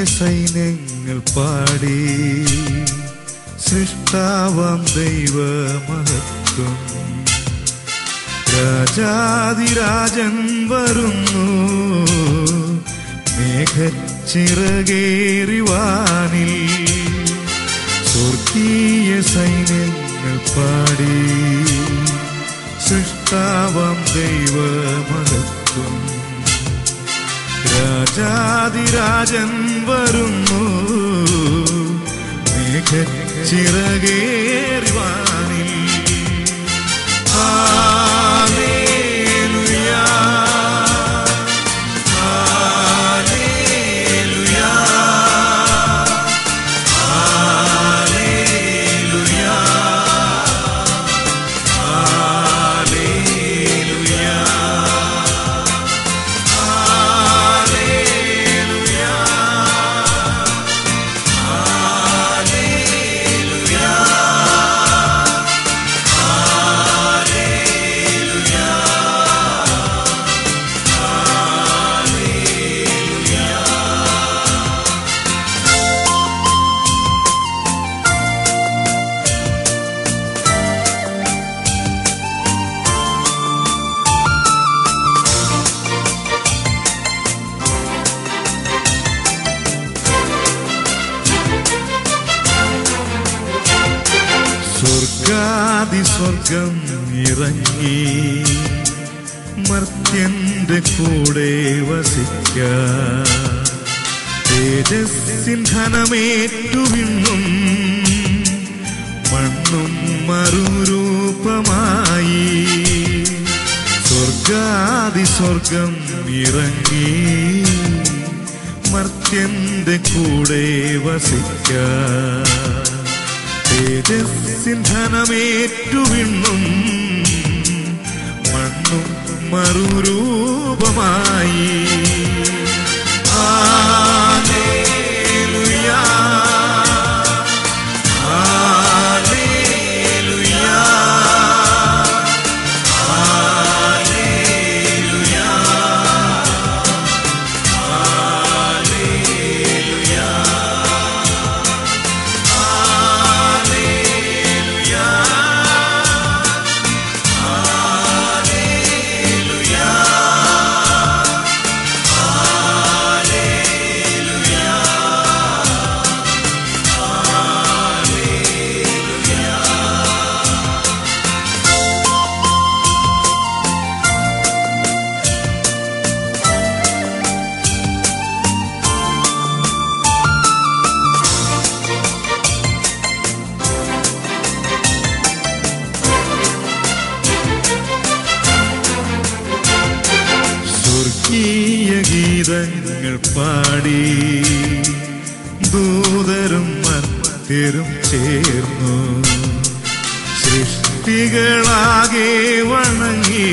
സൈന്യങ്ങൾ പാടി സൃഷ്ടാവാം ദൈവമഹത്വം രാജാതിരാജൻ വരുന്നു മേഘച്ചിറകേറിവാനിൽ സ്വർഗീയ സൈന്യങ്ങൾ പാടി സൃഷ്ടാവാം ദൈവമഹത്വം രാജാതിരാജൻ വരുന്നു മേഘച്ചിറകേറിവാനിൽ ഹല്ലേലൂയ ഹല്ലേലൂയ ഹല്ലേലൂയ ഹല്ലേലൂയ സ്വർഗാതിസ്വർഗം ഇറങ്ങി മർത്യന്റെ കൂടെ വസിക്ക തേജസ്സിൻ ഘനമേറ്റുവിണ്ണും മണ്ണും മറുരൂപമായി സ്വർഗാതിസ്വർഗം ഇറങ്ങി മർത്യന്റെ കൂടെ വസിക്ക തേജസ്സിൻ ധനമേറ്റുവിണ്ണും മണ്ണും മറുരൂപമായി ഹല്ലേലൂയ ഹല്ലേലൂയ ഹല്ലേലൂയ സ്വർഗീയ ഗീതങ്ങൾ പാടി ദൂതരും മർത്യരും ചേർന്നു സൃഷ്ടികളാകെ വണങ്ങി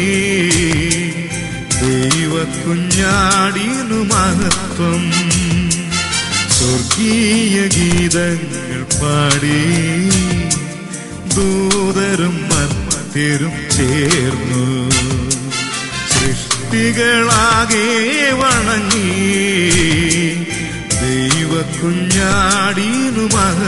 ദൈവ കുഞ്ഞാടിനു മഹത്വം സ്വർഗീയ ഗീതങ്ങൾ പാടി ദൂതരും മർത്യരും ചേർന്നു സൃഷ്ടികളാകെ വണങ്ങി ദൈവ കുഞ്ഞാടിനു മഹ